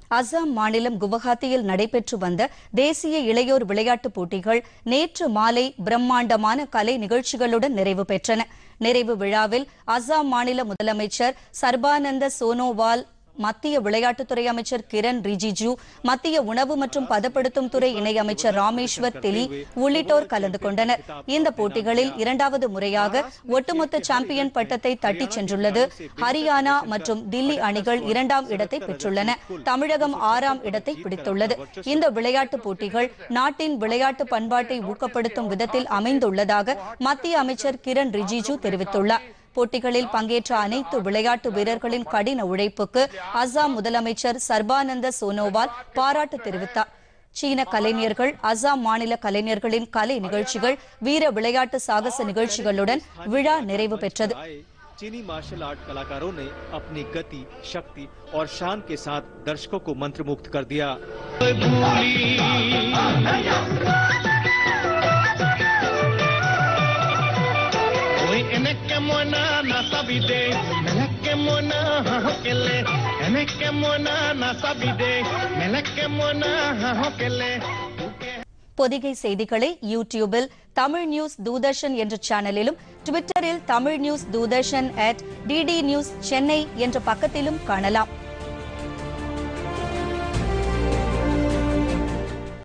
அசாம் மாநிலம் குவஹாத்தியில் நடைபெற்று வந்த தேசிய இளையோர் விளையாட்டுப் போட்டிகள் நேற்று மாலை பிரம்மாண்டமான கலை நிகழ்ச்சிகளுடன் நிறைவு பெற்றன நிறைவு விழாவில் அசாம் மாநில முதலமைச்சர் சர்பானந்த சோனோவால் மத்திய விளையாட்டுத்துறை அமைச்சர் கிரண் ரிஜிஜு மத்திய உணவு மற்றும் பதப்படுத்தும் துறை இணையமைச்சர் ராமேஸ்வர் தெலி உள்ளிட்டோர் கலந்து கொண்டனர் இந்த போட்டிகளில் இரண்டாவது முறையாக ஒட்டுமொத்த சாம்பியன் பட்டத்தை தட்டிச் சென்றுள்ளது ஹரியானா மற்றும் தில்லி அணிகள் இரண்டாம் இடத்தை பெற்றுள்ளன தமிழகம் ஆறாம் இடத்தை பிடித்துள்ளது இந்த விளையாட்டுப் போட்டிகள் நாட்டின் விளையாட்டு பண்பாட்டை ஊக்கப்படுத்தும் விதத்தில் அமைந்துள்ளதாக மத்திய அமைச்சர் கிரண் ரிஜிஜு தெரிவித்துள்ளார் போட்டிகளில் பங்கேற்ற அனைத்து விளையாட்டு வீரர்களின் கடின உழைப்புக்கு அசாம் முதலமைச்சர் சர்பானந்த சோனோவால் பாராட்டு தெரிவித்தார் சீன கலைஞர்கள் அசாம் மாநில கலைஞர்களின் கலை நிகழ்ச்சிகள் வீர விளையாட்டு சாகச நிகழ்ச்சிகளுடன் விழா நிறைவு பெற்றது आए चीनी मार्शल आर्ट कलाकारों ने अपनी गति शक्ति और शान के साथ दर्शकों को मंत्रमुग्ध कर दिया Oi, eneke mwana na sabide, meleke mwana hahokele, eneke mwana na sabide, meleke mwana hahokele. Pothigai செய்திகளை யூடியூபில் தமிழ் நியூஸ் தூதர்ஷன் என்ற சேனலிலும் ட்விட்டரில் Tamil news Doordarshan at DD news Chennai என்ற பக்கத்திலும் காணலாம்